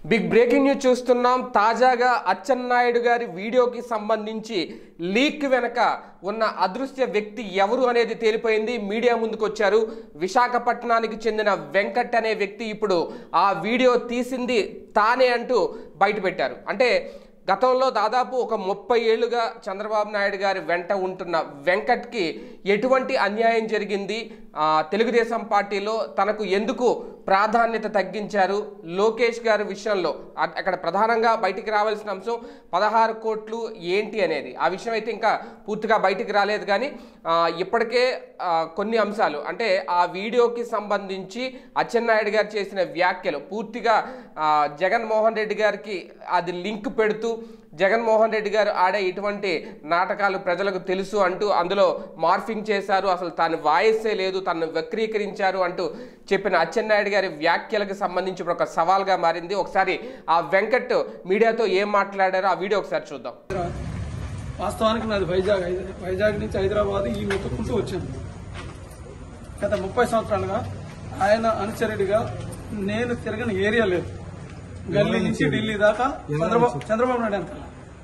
big breaking news చూస్తున్నాం తాజాగా అచ్చెన్నాయుడు గారి వీడియోకి సంబంధించి లీక్ వెనక ఉన్న అదృశ్య వ్యక్తి ఎవరు అనేది తేలిపోయింది మీడియా ముందుకు వచ్చారు విశాఖపట్నానికి చెందిన వెంకట్ అనే వ్యక్తి ఇప్పుడు ఆ వీడియో తీసింది తానే అంటూ బయటపెట్టారు అంటే గతంలో దాదాపు ఒక ముప్పై ఏళ్ళుగా చంద్రబాబు నాయుడు గారి వెంట ఉంటున్న వెంకట్కి ఎటువంటి అన్యాయం జరిగింది ఆ, తెలుగుదేశం పార్టీలో తనకు ఎందుకు ప్రాధాన్యత తగ్గించారు లోకేష్ గారి విషయంలో అ- అక్కడ ప్రధానంగా బయటికి రావాల్సిన అంశం పదహారు కోట్లు ఏంటి అనేది ఆ విషయం అయితే ఇంకా పూర్తిగా బయటికి రాలేదు కానీ ఆ, ఇప్పటికే ఆ, కొన్ని అంశాలు అంటే ఆ వీడియోకి సంబంధించి అచ్చెన్నాయుడు గారు చేసిన వ్యాఖ్యలు పూర్తిగా ఆ, జగన్మోహన్ రెడ్డి గారికి అది లింక్ పెడుతూ జగన్మోహన్ రెడ్డి గారు ఆడే ఇటువంటి నాటకాలు ప్రజలకు తెలుసు అంటూ అందులో మార్ఫింగ్ చేశారు అసలు తాను వాయిస్సే లేదు తను వక్రీకరించారు అంటూ చెప్పిన అచ్చెన్నాయుడు గారి వ్యాఖ్యలకు సంబంధించి ఇప్పుడు ఒక సవాల్గా మారింది ఒకసారి ఆ వెంకట్ మీడియాతో ఏం మాట్లాడారో ఆ వీడియో ఒకసారి చూద్దాం వాస్తవానికి నాది వైజాగ్ హైద- వైజాగ్ నుంచి హైదరాబాద్ ఈ వెతుక్కుంటూ వచ్చాను గత ముప్పై సంవత్సరాలుగా ఆయన అనుచరుడిగా నేను తిరగని ఏరియా లేదు గల్లీ నుంచి ఢిల్లీ దాకా చంద్రబాబు చంద్రబాబు నాయుడు అంత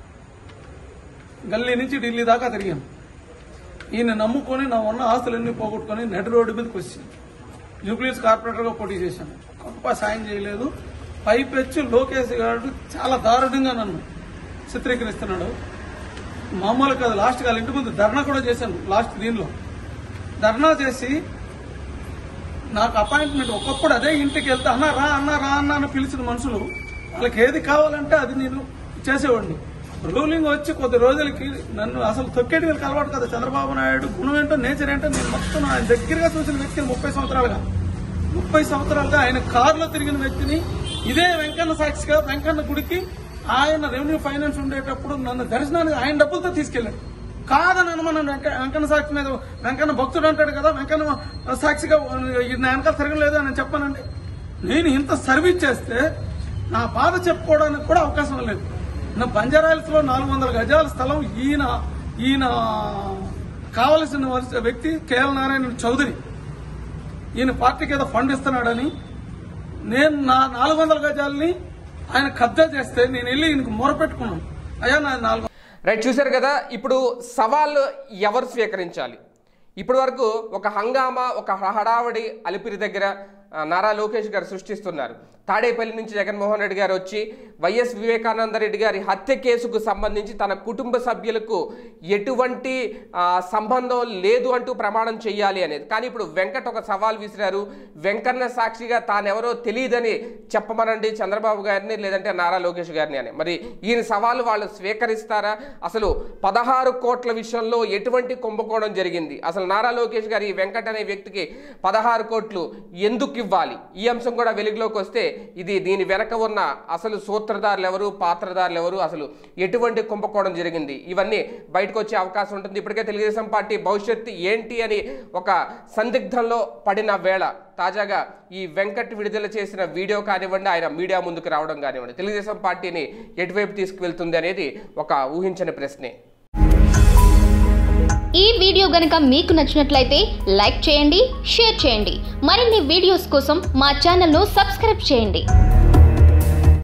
గల్లీ నుంచి ఢిల్లీ దాకా తిరిగాను ఈయన నమ్ముకొని నా ఉన్న ఆస్తులన్నీ పోగొట్టుకొని నడి రోడ్డు మీదకి వచ్చాను న్యూక్లియస్ కార్పొరేటర్గా పోటీ చేశాను గొప్ప సాయం చేయలేదు పైపెచ్చు లోకేష్ గారు చాలా దారుణంగా నన్ను చిత్రీకరిస్తున్నాడు మామూలు కాదు లాస్ట్ వాళ్ళ ఇంటి ముందు ధర్నా కూడా చేశాను లాస్ట్ దీనిలో ధర్నా చేసి నాకు అపాయింట్మెంట్ ఒకప్పుడు అదే ఇంటికి వెళ్తే అన్న రా అన్న రా అన్న అని పిలిచిన మనుషులు వాళ్ళకి ఏది కావాలంటే అది నేను చేసేవాడిని రూలింగ్ వచ్చి కొద్ది రోజులకి నన్ను అసలు తొక్కేటి వీళ్ళకి అలవాటు కదా చంద్రబాబు నాయుడు గుణం ఏంటో నేచర్ ఏంటో నేను మొత్తం ఆయన దగ్గరగా చూసిన వ్యక్తిని ముప్పై సంవత్సరాలుగా ముప్పై సంవత్సరాలుగా ఆయన కారులో తిరిగిన వ్యక్తిని ఇదే వెంకన్న సాక్షిగా వెంకన్న గుడికి ఆయన రెవెన్యూ ఫైనాన్స్ ఉండేటప్పుడు నన్ను దర్శనానికి ఆయన డబ్బులతో తీసుకెళ్లాడు కాదని అనుమానం వెంక- వెంకన్న సాక్షి మీద వెంకన్న భక్తుడు అంటాడు కదా వెంకన్న సాక్షిగా ఇది నా వెనకాల తిరగలేదు అని చెప్పానండి నేను ఇంత సర్వీస్ చేస్తే నా బాధ చెప్పుకోవడానికి కూడా అవకాశం లేదు నా బంజారాయిల్స్ లో నాలుగు వందల గజాల స్థలం ఈయన ఈయన కావలసిన వరుస- వ్యక్తి కేఎల్ నారాయణ చౌదరి ఈయన పార్టీకి ఏదో ఫండ్ ఇస్తున్నాడని నేను నా నాలుగు వందల గజాలని ఆయన కబ్జా చేస్తే నేను వెళ్ళి ఈయనకు మొరపెట్టుకున్నాను అయ్యా నా నాలుగు రైట్ చూశారు కదా ఇప్పుడు సవాల్ ఎవరు స్వీకరించాలి ఇప్పటి వరకు ఒక హంగామా ఒక హడావడి అలిపిరి దగ్గర ఆ, నారా లోకేష్ గారు సృష్టిస్తున్నారు తాడేపల్లి నుంచి జగన్మోహన్ రెడ్డి గారు వచ్చి వైఎస్ వివేకానంద రెడ్డి గారి హత్య కేసుకు సంబంధించి తన కుటుంబ సభ్యులకు ఎటువంటి ఆ, సంబంధం లేదు అంటూ ప్రమాణం చేయాలి అనేది కానీ ఇప్పుడు వెంకట్ ఒక సవాల్ విసిరారు వెంకన్న సాక్షిగా తానెవరో తెలియదని చెప్పమనండి చంద్రబాబు గారిని లేదంటే నారా లోకేష్ గారిని అని మరి ఈయన సవాలు వాళ్ళు స్వీకరిస్తారా అసలు పదహారు కోట్ల విషయంలో ఎటువంటి కుంభకోణం జరిగింది అసలు నారా లోకేష్ గారు ఈ వెంకట్ అనే వ్యక్తికి పదహారు కోట్లు ఎందుకు ఇవ్వాలి ఈ అంశం కూడా వెలుగులోకి వస్తే ఇది దీని వెనక ఉన్న అసలు సూత్రధారులు ఎవరు పాత్రధారులు ఎవరు అసలు ఎటువంటి కుంభకోణం జరిగింది ఇవన్నీ బయటకు వచ్చే అవకాశం ఉంటుంది ఇప్పటికే తెలుగుదేశం పార్టీ భవిష్యత్తు ఏంటి అని ఒక సందిగ్ధంలో పడిన వేళ తాజాగా ఈ వెంకట్ విడుదల చేసిన వీడియో కానివ్వండి ఆయన మీడియా ముందుకు రావడం కానివ్వండి తెలుగుదేశం పార్టీని ఎటువైపు తీసుకువెళ్తుంది అనేది ఒక ఊహించని ప్రశ్నే ఈ వీడియో గనక మీకు నచ్చినట్లయితే లైక్ చేయండి షేర్ చేయండి మరిన్ని వీడియోస్ కోసం మా ఛానల్ను సబ్స్క్రైబ్ చేయండి